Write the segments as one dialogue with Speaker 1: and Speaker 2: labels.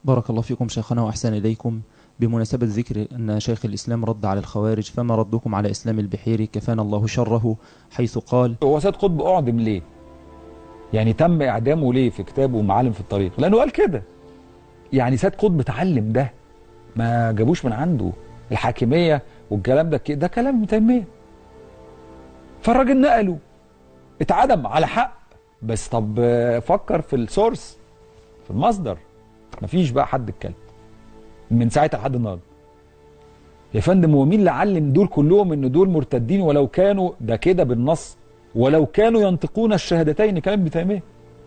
Speaker 1: بارك الله فيكم شيخنا وأحسن إليكم بمناسبة ذكر أن شيخ الإسلام رد على الخوارج فما ردكم على إسلام البحيري كفانا الله شره حيث قال
Speaker 2: هو سيد قطب أعدم ليه يعني تم إعدامه ليه في كتابه معالم في الطريق لأنه قال كده يعني سيد قطب اتعلم ده ما جابوش من عنده الحاكمية والكلام ده ده كلام ابن تيمية فالراجل نقله اتعدم على حق بس طب فكر في السورس في المصدر مفيش بقى حد اتكلم من ساعتها لحد النهارده يا فندم هو مين اللي علم دول كلهم ان دول مرتدين ولو كانوا ده كده بالنص ولو كانوا ينطقون الشهادتين كلام ابن تيميه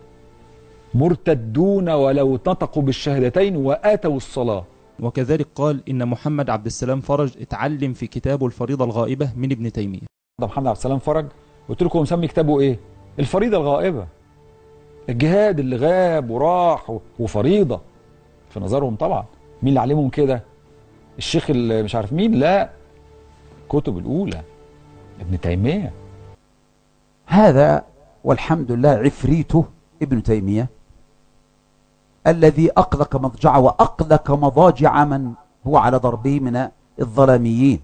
Speaker 2: مرتدون ولو نطقوا بالشهادتين واتوا الصلاه
Speaker 1: وكذلك قال إن محمد عبد السلام فرج اتعلم في كتابه الفريضة الغائبة من ابن تيمية
Speaker 2: ده محمد عبد السلام فرج قلت لكم مسمي كتابه ايه الفريضه الغائبه الجهاد اللي غاب وراح وفريضه في نظرهم طبعا مين اللي علمهم كده الشيخ اللي مش عارف مين لا كتب الاولى ابن تيميه
Speaker 3: هذا والحمد لله عفريته ابن تيميه الذي اقلق مضجع واقلق مضاجع من هو على ضربه من الظلاميين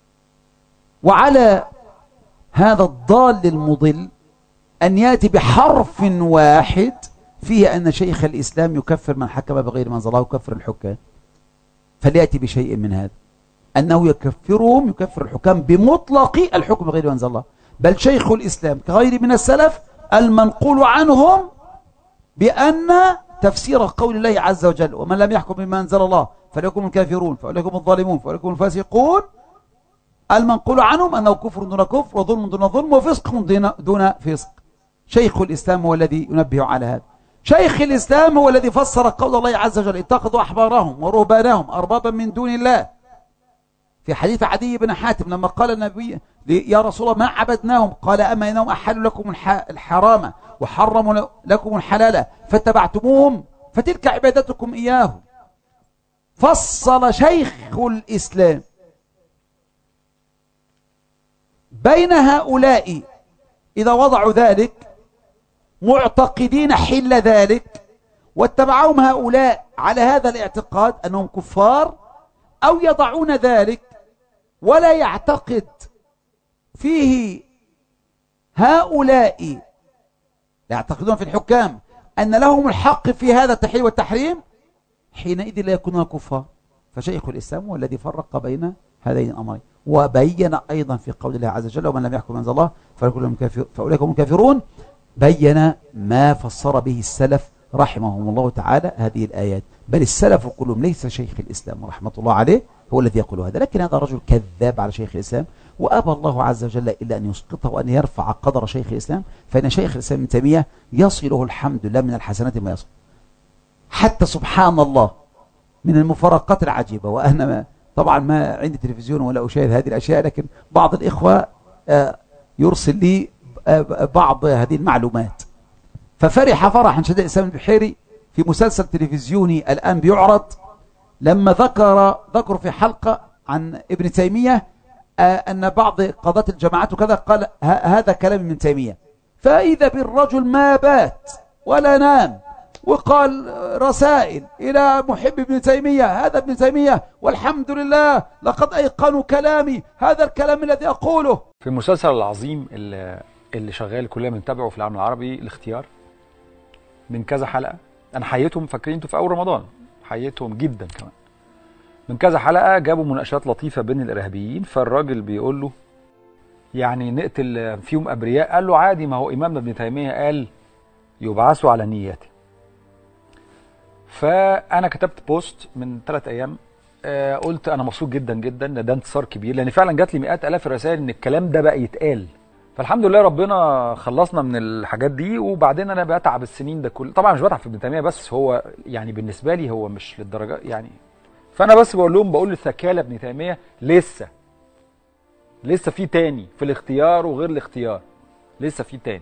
Speaker 3: وعلى هذا الضال المضل أن يأتي بحرف واحد فيه أن شيخ الإسلام يكفر من حكم بغير من الله يكفر الحكام فليأتي بشيء من هذا أنه يكفرهم يكفر الحكام بمطلق الحكم بغير من الله بل شيخ الإسلام كغير من السلف المنقول عنهم بأن تفسير قول الله عز وجل ومن لم يحكم بما أنزل الله فليكم الكافرون فليكم الظالمون فليكم الفاسقون المنقول عنهم أنه كفر دون كفر وظلم دون ظلم وفسق دون فسق شيخ الإسلام هو الذي ينبه على هذا شيخ الإسلام هو الذي فسر قول الله عز وجل اتخذوا أحبارهم ورهبانهم أربابا من دون الله في حديث عدي بن حاتم لما قال النبي يا رسول الله ما عبدناهم قال أما إنهم أحلوا لكم الحرام وحرموا لكم الحلال فاتبعتموهم فتلك عبادتكم إياهم فصل شيخ الإسلام بين هؤلاء إذا وضعوا ذلك معتقدين حل ذلك واتبعهم هؤلاء على هذا الاعتقاد أنهم كفار أو يضعون ذلك ولا يعتقد فيه هؤلاء يعتقدون في الحكام أن لهم الحق في هذا التحريم والتحريم حينئذ لا يكونون كفار فشيخ الإسلام هو الذي فرق بين هذين الأمرين وبين أيضا في قول الله عز وجل ومن لم يحكم من الله فأولئك هم الكافرون بين ما فسر به السلف رحمهم الله تعالى هذه الآيات بل السلف كلهم ليس شيخ الإسلام رحمة الله عليه هو الذي يقول هذا لكن هذا رجل كذاب على شيخ الإسلام وأبى الله عز وجل إلا أن يسقطه وأن يرفع قدر شيخ الإسلام فإن شيخ الإسلام من تيمية يصله الحمد لله من الحسنات ما يصل حتى سبحان الله من المفارقات العجيبة وأنا ما طبعا ما عندي تلفزيون ولا أشاهد هذه الأشياء لكن بعض الإخوة يرسل لي بعض هذه المعلومات ففرح فرحا شديد الإسلام البحيري في مسلسل تلفزيوني الآن بيعرض لما ذكر ذكر في حلقة عن ابن تيمية أن بعض قضاة الجماعات وكذا قال هذا كلام ابن تيمية فإذا بالرجل ما بات ولا نام وقال رسائل إلى محب ابن تيمية هذا ابن تيمية والحمد لله لقد أيقنوا كلامي هذا الكلام الذي أقوله
Speaker 2: في المسلسل العظيم اللي, اللي شغال كلنا بنتابعه في العالم العربي الاختيار من كذا حلقة أنا حييتهم فاكرين انتوا في أول رمضان حييتهم جدا كمان من كذا حلقة جابوا مناقشات لطيفة بين الإرهابيين فالراجل بيقول له يعني نقتل فيهم أبرياء قال له عادي ما هو إمامنا ابن تيمية قال يبعثوا على نياته فانا كتبت بوست من ثلاث ايام آه قلت انا مبسوط جدا جدا ان ده انتصار كبير لان فعلا جات لي مئات الاف الرسائل ان الكلام ده بقى يتقال فالحمد لله ربنا خلصنا من الحاجات دي وبعدين انا بتعب السنين ده كله طبعا مش بتعب في ابن تيميه بس هو يعني بالنسبه لي هو مش للدرجه يعني فانا بس بقول لهم بقول للثكاله ابن تيميه لسه لسه في تاني في الاختيار وغير الاختيار لسه في تاني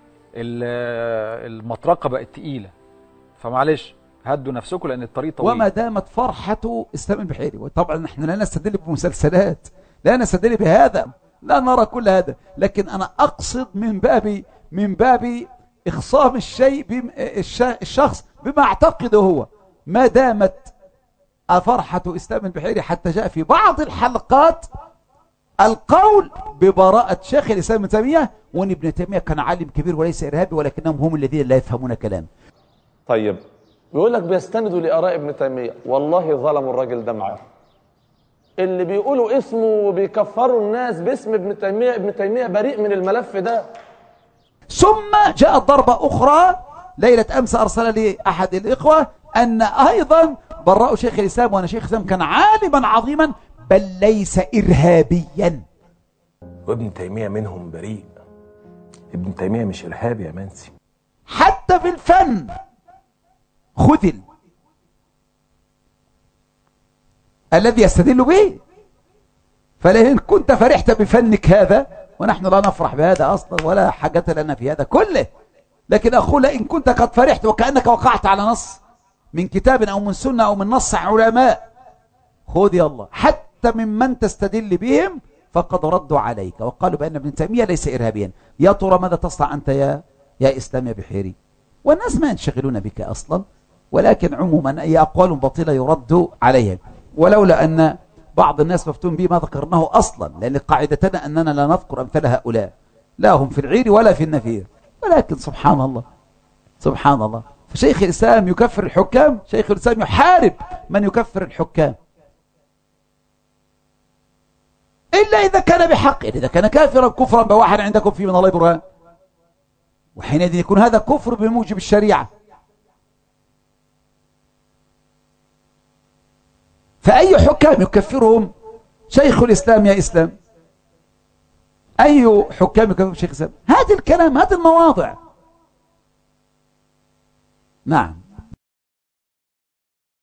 Speaker 2: المطرقه بقت تقيله فمعلش هدوا نفسكم لان الطريق طويل
Speaker 3: وما دامت فرحته اسلام البحيري وطبعا نحن لا نستدل بمسلسلات لا نستدل بهذا لا نرى كل هذا لكن انا اقصد من باب من باب اخصام الشيء الشخص بما اعتقده هو ما دامت فرحة إسلام البحيري حتى جاء في بعض الحلقات القول ببراءة شيخ الإسلام ابن تيمية وأن ابن تيمية كان عالم كبير وليس إرهابي ولكنهم هم الذين لا يفهمون كلام
Speaker 4: طيب بيقول لك بيستندوا لآراء ابن تيمية والله ظلموا الراجل ده معاه اللي بيقولوا اسمه وبيكفروا الناس باسم ابن تيمية ابن تيمية بريء من الملف ده
Speaker 3: ثم جاءت ضربة أخرى ليلة أمس أرسل لي أحد الإخوة أن أيضا برأوا شيخ الإسلام وأن شيخ الإسلام كان عالما عظيما بل ليس إرهابيا
Speaker 5: وابن تيمية منهم بريء ابن تيمية مش إرهابي يا منسي
Speaker 3: حتى في الفن خذل الذي يستدل به فلئن كنت فرحت بفنك هذا ونحن لا نفرح بهذا أصلا ولا حاجة لنا في هذا كله لكن أقول إن كنت قد فرحت وكأنك وقعت على نص من كتاب أو من سنة أو من نص علماء خذ يا الله حتى ممن تستدل بهم فقد ردوا عليك وقالوا بأن ابن تيمية ليس إرهابيا يا ترى ماذا تصنع أنت يا يا إسلام يا بحيري والناس ما ينشغلون بك أصلا ولكن عموما أي أقوال باطلة يرد عليهم ولولا أن بعض الناس مفتون به ما ذكرناه أصلا لأن قاعدتنا أننا لا نذكر أمثال هؤلاء لا هم في العير ولا في النفير ولكن سبحان الله سبحان الله فشيخ الإسلام يكفر الحكام شيخ الإسلام يحارب من يكفر الحكام إلا إذا كان بحق إذا كان كافرا كفرا بواحد عندكم فيه من الله برهان وحينئذ يكون هذا كفر بموجب الشريعة فأي حكام يكفرهم شيخ الإسلام يا إسلام أي حكام يكفرهم شيخ الإسلام هذا الكلام هذه المواضع نعم